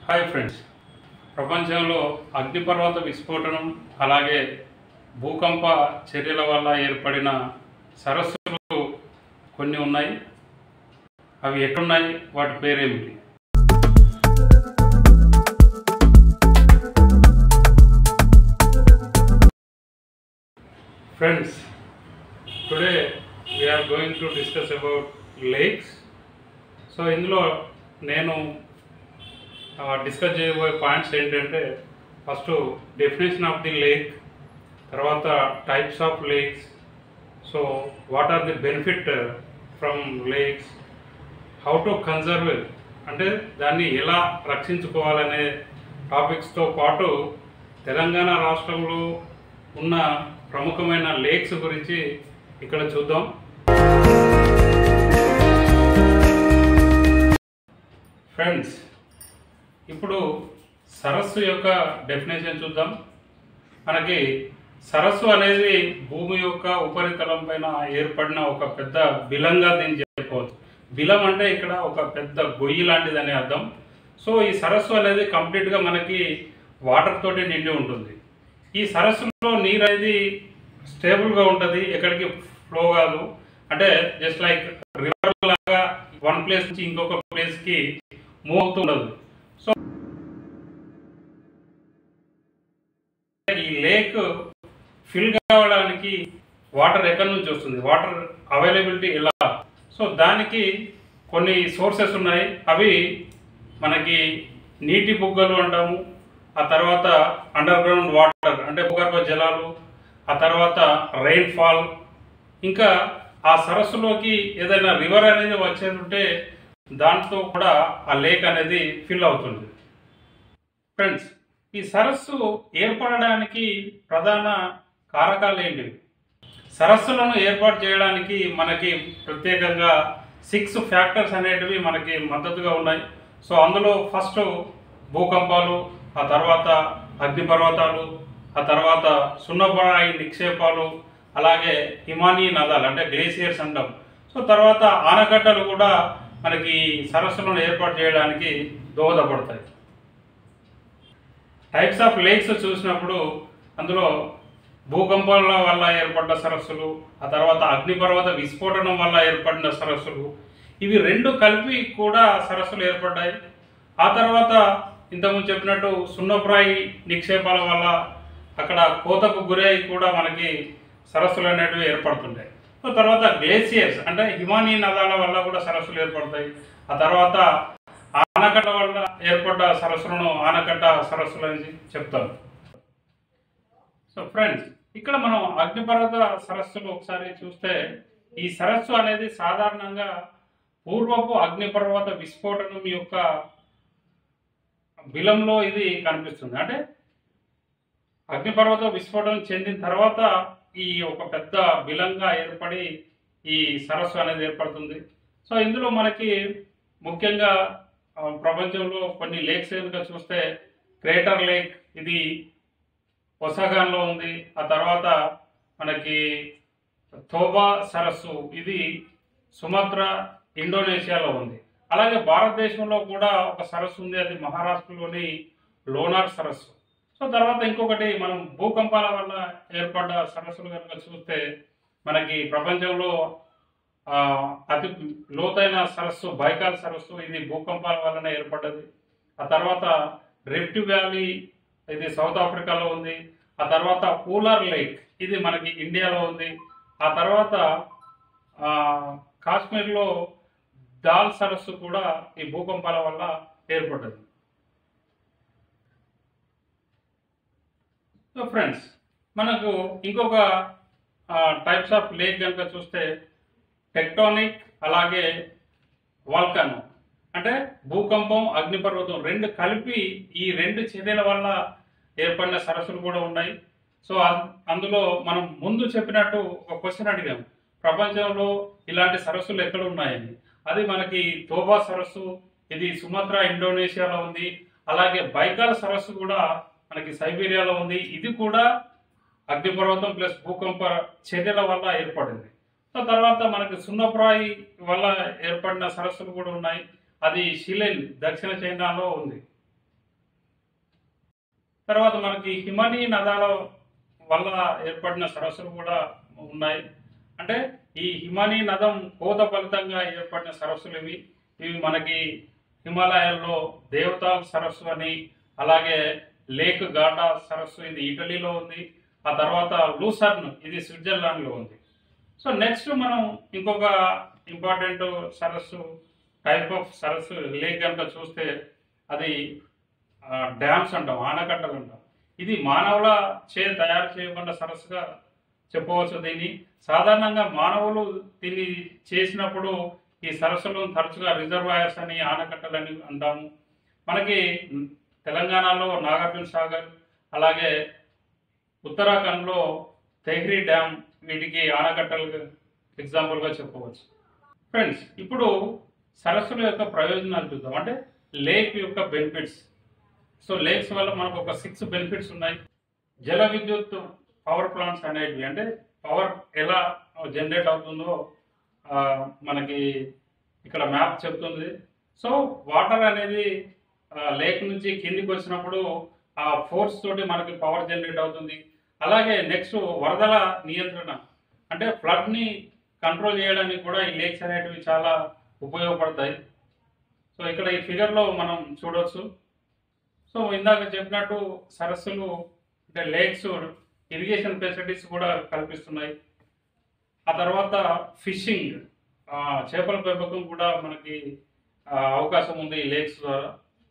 Hi friends ప్రపంచంలో అగ్నిపర్వత విస్ఫోటనం అలాగే భూకంప చర్యల వల్ల ఏర్పడిన సరస్సులు కొన్ని ఉన్నాయి అవి ఎక్కడున్నాయి వాటి పేరేమిటి friends today we are going to discuss about lakes so ఇందులో నేను డిస్కస్ చేయబోయే పాయింట్స్ ఏంటంటే first definition of the lake తర్వాత types of lakes so what are the benefit from lakes how to conserve అంటే దాన్ని ఎలా రక్షించుకోవాలనే టాపిక్స్తో పాటు తెలంగాణ రాష్ట్రంలో ఉన్న ప్రముఖమైన లేక్స్ గురించి ఇక్కడ చూద్దాం ఫ్రెండ్స్ ఇప్పుడు సరస్సు యొక్క డెఫినేషన్ చూద్దాం మనకి సరస్సు అనేది భూమి యొక్క ఉపరితలం పైన ఏర్పడిన ఒక పెద్ద బిలంగా దీన్ని చెప్పుకోవచ్చు బిలం అంటే ఇక్కడ ఒక పెద్ద గొయ్యి లాంటిది అనే అర్థం సో ఈ సరస్సు అనేది కంప్లీట్గా మనకి వాటర్ తోటి నిండి ఉంటుంది ఈ సరస్సులో నీరు అనేది స్టేబుల్గా ఉంటుంది ఎక్కడికి ఫ్లో కాదు అంటే జస్ట్ లైక్ రివర్ లాగా వన్ ప్లేస్ నుంచి ఇంకొక ప్లేస్కి మూవ్ అవుతూ ఉండదు సో ఈ లేక్ ఫిల్ కావడానికి వాటర్ ఎక్కడి నుంచి వస్తుంది వాటర్ అవైలబిలిటీ ఎలా సో దానికి కొన్ని సోర్సెస్ ఉన్నాయి అవి మనకి నీటి బుగ్గలు అంటాము ఆ తర్వాత అండర్ గ్రౌండ్ వాటర్ అంటే భూగర్భ జలాలు ఆ తర్వాత రెయిన్ ఫాల్ ఇంకా ఆ సరస్సులోకి ఏదైనా రివర్ అనేది వచ్చేది దాంతో కూడా ఆ లేక్ అనేది ఫిల్ అవుతుంది ఫ్రెండ్స్ ఈ సరస్సు ఏర్పడడానికి ప్రధాన కారకాలు ఏంటివి సరస్సులను ఏర్పాటు చేయడానికి మనకి ప్రత్యేకంగా సిక్స్ ఫ్యాక్టర్స్ అనేటివి మనకి మద్దతుగా ఉన్నాయి సో అందులో ఫస్ట్ భూకంపాలు ఆ తర్వాత అగ్నిపర్వతాలు ఆ తర్వాత సున్నపరాయి నిక్షేపాలు అలాగే హిమానీ నదాలు అంటే గ్లేసియర్స్ అంటాం సో తర్వాత ఆనకట్టలు కూడా మనకి సరస్సులను ఏర్పాటు చేయడానికి దోహదపడతాయి టైప్స్ ఆఫ్ లేక్స్ చూసినప్పుడు అందులో భూకంపాల వల్ల ఏర్పడ్డ సరస్సులు ఆ తర్వాత అగ్నిపర్వత విస్ఫోటనం వల్ల ఏర్పడిన సరస్సులు ఇవి రెండు కలిపి కూడా సరస్సులు ఏర్పడ్డాయి ఆ తర్వాత ఇంతకుముందు చెప్పినట్టు సున్నప్రాయి నిక్షేపాల వల్ల అక్కడ కోతకు గురై కూడా మనకి సరస్సులు అనేటివి ఏర్పడుతుంటాయి సో తర్వాత గ్లేసియర్స్ అంటే హిమానీ నదాల వల్ల కూడా సరస్సులు ఏర్పడతాయి ఆ తర్వాత ఆనకట్ట వల్ల ఏర్పడ్డ సరస్సులను ఆనకట్ట సరస్సులు అని చెప్తాను సో ఫ్రెండ్స్ ఇక్కడ మనం అగ్నిపర్వత సరస్సులు ఒకసారి చూస్తే ఈ సరస్సు అనేది సాధారణంగా పూర్వపు అగ్నిపర్వత విస్ఫోటనం యొక్క బిలంలో ఇది కనిపిస్తుంది అంటే అగ్నిపర్వత విస్ఫోటనం చెందిన తర్వాత ఈ ఒక పెద్ద బిలంగా ఏర్పడి ఈ సరస్సు అనేది ఏర్పడుతుంది సో ఇందులో మనకి ముఖ్యంగా ఆ, ప్రపంచంలో కొన్ని లేక్స్ కనుక చూస్తే క్రేటర్ లేక్ ఇది ఒసాగాన్లో ఉంది ఆ తర్వాత మనకి థోబా సరస్సు ఇది సుమత్ర ఇండోనేషియాలో ఉంది అలాగే భారతదేశంలో కూడా ఒక సరస్సు ఉంది అది మహారాష్ట్రలోని లోనార్ సరస్సు సో తర్వాత ఇంకొకటి మనం భూకంపాల వల్ల ఏర్పడ్డ సరస్సులు కనుక చూస్తే మనకి ప్రపంచంలో ఆ, అతి లోతైన సరస్సు బైకాల్ సరస్సు ఇది భూకంపాల వలన ఏర్పడ్డది ఆ తర్వాత రిఫ్ట్ వ్యాలీ ఇది సౌత్ ఆఫ్రికాలో ఉంది ఆ తర్వాత కూలర్ లేక్ ఇది మనకి ఇండియాలో ఉంది ఆ తర్వాత ఆ, కాశ్మీర్లో దాల్ సరస్సు కూడా ఈ భూకంపాల వల్ల ఏర్పడ్డది సో ఫ్రెండ్స్ మనకు ఇంకొక టైప్స్ ఆఫ్ లేక్ కనుక చూస్తే టెక్టానిక్ అలాగే వాల్కనో అంటే భూకంపం అగ్నిపర్వతం రెండు కలిపి ఈ రెండు చర్యల వల్ల ఏర్పడిన సరస్సులు కూడా ఉన్నాయి సో అం- అందులో మనం ముందు చెప్పినట్టు ఒక క్వశ్చన్ అడిగాం ప్రపంచంలో ఇలాంటి సరస్సులు ఎక్కడ ఉన్నాయని అది మనకి తోబా సరస్సు ఇది సుమత్రా ఇండోనేషియాలో ఉంది అలాగే బైకాల్ సరస్సు కూడా మనకి సైబీరియాలో ఉంది ఇది కూడా అగ్నిపర్వతం ప్లస్ భూకంప చర్యల వల్ల ఏర్పడింది సో తర్వాత మనకి సున్నప్రాయి వల్ల ఏర్పడిన సరస్సులు కూడా ఉన్నాయి అది షిలెన్ దక్షిణ చైనాలో ఉంది తర్వాత మనకి హిమనీ నదాల వల్ల ఏర్పడిన సరస్సులు కూడా ఉన్నాయి అంటే ఈ హిమనీ నదం కోత ఫలితంగా ఏర్పడిన సరస్సులు ఇవి ఇవి మనకి హిమాలయాల్లో దేవతాల్ సరస్సు అని అలాగే లేక్ గాటా సరస్సు ఇది ఇటలీలో ఉంది ఆ తర్వాత లూసర్న్ ఇది స్విట్జర్లాండ్లో ఉంది సో నెక్స్ట్ మనం ఇంకొక ఇంపార్టెంట్ సరస్సు టైప్ ఆఫ్ సరస్సు లేక్ కనుక చూస్తే అది డ్యామ్స్ అంటాం ఆనకట్టలు అంటాం ఇది మానవుల చే తయారు చేయబడిన సరస్సుగా చెప్పవచ్చు దీన్ని సాధారణంగా మానవులు దీన్ని చేసినప్పుడు ఈ సరస్సులను తరచుగా రిజర్వాయర్స్ అని ఆనకట్టలని అంటాము మనకి తెలంగాణలో నాగార్జున సాగర్ అలాగే ఉత్తరాఖండ్లో తెహ్రీ డ్యామ్ వీటికి ఆనకట్టలు ఎగ్జాంపుల్గా చెప్పవచ్చు ఫ్రెండ్స్ ఇప్పుడు సరస్సుల యొక్క ప్రయోజనాలు చూద్దాం అంటే లేక్ యొక్క బెనిఫిట్స్ సో లేక్స్ వల్ల మనకు ఒక సిక్స్ బెనిఫిట్స్ ఉన్నాయి జల విద్యుత్ పవర్ ప్లాంట్స్ అనేటివి అంటే పవర్ ఎలా జనరేట్ అవుతుందో ఆ, మనకి ఇక్కడ మ్యాప్ చెప్తుంది సో వాటర్ అనేది లేక్ నుంచి కిందికి వచ్చినప్పుడు ఆ ఫోర్స్ తోటి మనకి పవర్ జనరేట్ అవుతుంది అలాగే నెక్స్ట్ వరదల నియంత్రణ అంటే ఫ్లడ్ని కంట్రోల్ చేయడానికి కూడా ఈ లేక్స్ అనేటివి చాలా ఉపయోగపడతాయి సో ఇక్కడ ఈ ఫిగర్లో మనం చూడవచ్చు సో ఇందాక చెప్పినట్టు సరస్సులు అంటే లేక్స్ ఇరిగేషన్ ఫెసిలిటీస్ కూడా కల్పిస్తున్నాయి ఆ తర్వాత ఫిషింగ్ ఆ, చేపల పెంపకం కూడా మనకి ఆ, అవకాశం ఉంది ఈ లేక్స్ ద్వారా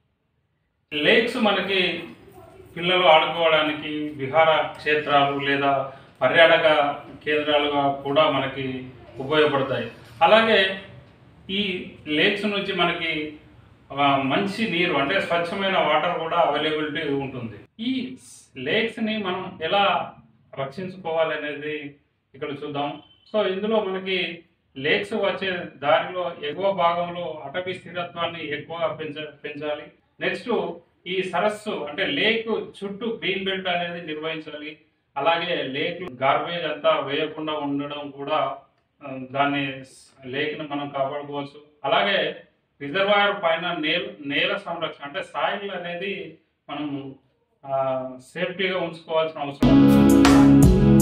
లేక్స్ మనకి పిల్లలు ఆడుకోవడానికి విహార క్షేత్రాలు లేదా పర్యాటక కేంద్రాలుగా కూడా మనకి ఉపయోగపడతాయి అలాగే ఈ లేక్స్ నుంచి మనకి ఆ, మంచి నీరు అంటే స్వచ్ఛమైన వాటర్ కూడా అవైలబిలిటీ ఉంటుంది ఈ లేక్స్ ని మనం ఎలా రక్షించుకోవాలి అనేది ఇక్కడ చూద్దాం సో ఇందులో మనకి లేక్స్ వచ్చే దారిలో ఎగువ భాగంలో అటవీ స్థిరత్వాన్ని ఎక్కువగా పెంచ పెంచాలి నెక్స్ట్ ఈ సరస్సు అంటే లేక్ చుట్టూ గ్రీన్ బెల్ట్ అనేది నిర్వహించాలి అలాగే లేక్ గార్బేజ్ అంతా వేయకుండా ఉండడం కూడా ఆ, దాన్ని లేక్ని మనం కాపాడుకోవచ్చు అలాగే రిజర్వాయర్ పైన నేల నేల సంరక్షణ అంటే సాయిల్ అనేది మనం సేఫ్టీగా ఉంచుకోవాల్సిన అవసరం ఉంది.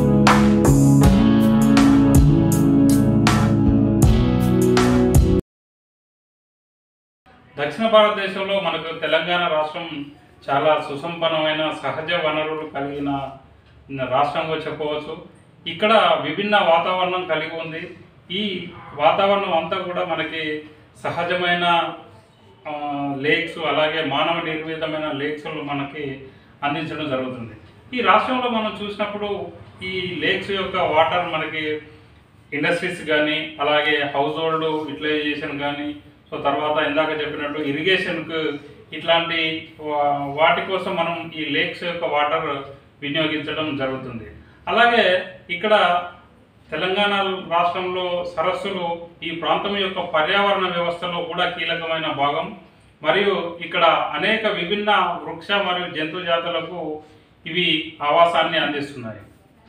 దక్షిణ భారతదేశంలో మనకు తెలంగాణ రాష్ట్రం చాలా సుసంపన్నమైన సహజ వనరులు కలిగిన రాష్ట్రంగా చెప్పవచ్చు ఇక్కడ విభిన్న వాతావరణం కలిగి ఉంది ఈ వాతావరణం అంతా కూడా మనకి సహజమైన ఆ, లేక్స్ అలాగే మానవ నిర్మితమైన లేక్స్ మనకి అందించడం జరుగుతుంది ఈ రాష్ట్రంలో మనం చూసినప్పుడు ఈ లేక్స్ యొక్క వాటర్ మనకి ఇండస్ట్రీస్ కానీ అలాగే హౌస్ హోల్డ్ యూటిలైజేషన్ కానీ సో తర్వాత ఇందాక చెప్పినట్టు ఇరిగేషన్కు ఇట్లాంటి వా- వాటి కోసం మనం ఈ లేక్స్ యొక్క వాటర్ వినియోగించడం జరుగుతుంది అలాగే ఇక్కడ తెలంగాణ రాష్ట్రంలో సరస్సులు ఈ ప్రాంతం యొక్క పర్యావరణ వ్యవస్థలో కూడా కీలకమైన భాగం మరియు ఇక్కడ అనేక విభిన్న వృక్ష మరియు జంతు జాతులకు ఇవి ఆవాసాన్ని అందిస్తున్నాయి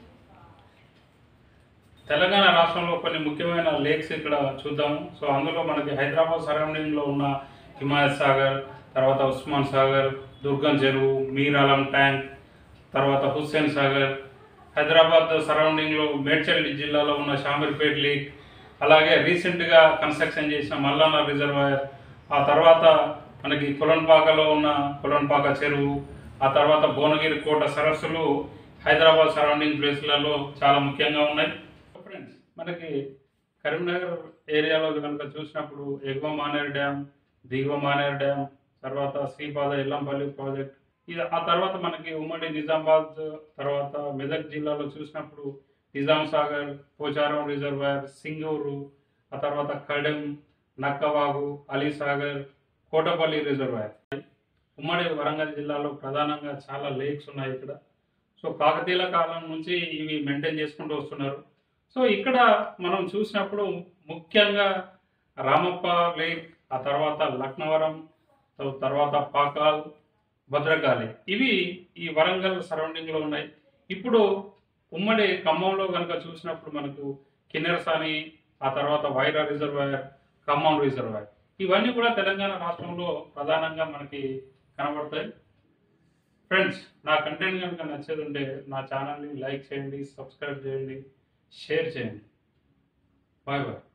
తెలంగాణ రాష్ట్రంలో కొన్ని ముఖ్యమైన లేక్స్ ఇక్కడ చూద్దాము సో అందులో మనకి హైదరాబాద్ సరౌండింగ్లో ఉన్న హిమాయత్ సాగర్ తర్వాత ఉస్మాన్ సాగర్ దుర్గం చెరువు మీరాలం ట్యాంక్ తర్వాత హుస్సేన్ సాగర్ హైదరాబాద్ సరౌండింగ్లో మేడ్చల్ జిల్లాలో ఉన్న షామీర్పేట్ లేక్ అలాగే రీసెంట్గా కన్స్ట్రక్షన్ చేసిన మల్లన్న రిజర్వాయర్ ఆ తర్వాత మనకి కొలన్పాకలో ఉన్న కొలన్పాక చెరువు ఆ తర్వాత భువనగిరి కోట సరస్సులు హైదరాబాద్ సరౌండింగ్ ప్లేస్లలో చాలా ముఖ్యంగా ఉన్నాయి ఫ్రెండ్స్ మనకి కరీంనగర్ ఏరియాలో కనుక చూసినప్పుడు ఎగువ మానేరు డ్యామ్ దిగువ మానేరు డ్యామ్ తర్వాత శ్రీపాద ఇల్లంపల్లి ప్రాజెక్ట్ ఇది ఆ తర్వాత మనకి ఉమ్మడి నిజామాబాద్ తర్వాత మెదక్ జిల్లాలో చూసినప్పుడు నిజాం సాగర్ పోచారం రిజర్వాయర్ సింగూరు ఆ తర్వాత కడెం నక్కవాగు అలీసాగర్ కోటపల్లి రిజర్వాయర్ ఉమ్మడి వరంగల్ జిల్లాలో ప్రధానంగా చాలా లేక్స్ ఉన్నాయి ఇక్కడ సో కాకతీయుల కాలం నుంచి ఇవి మెయింటైన్ చేసుకుంటూ వస్తున్నారు సో ఇక్కడ మనం చూసినప్పుడు ముఖ్యంగా రామప్ప లేక్ ఆ తర్వాత లక్నవరం తో- తర్వాత పాకాల్ భద్రకాళి ఇవి ఈ వరంగల్ సరౌండింగ్లో ఉన్నాయి ఇప్పుడు ఉమ్మడి ఖమ్మంలో కనుక చూసినప్పుడు మనకు కిన్నెరసాని ఆ తర్వాత వైరా రిజర్వాయర్ ఖమ్మం రిజర్వాయర్ ఇవన్నీ కూడా తెలంగాణ రాష్ట్రంలో ప్రధానంగా మనకి కనబడతాయి ఫ్రెండ్స్ నా కంటెంట్ కనుక నచ్చేది ఉంటే నా ఛానల్ని లైక్ చేయండి సబ్స్క్రైబ్ చేయండి షేర్ చేయండి బాయ్ బాయ్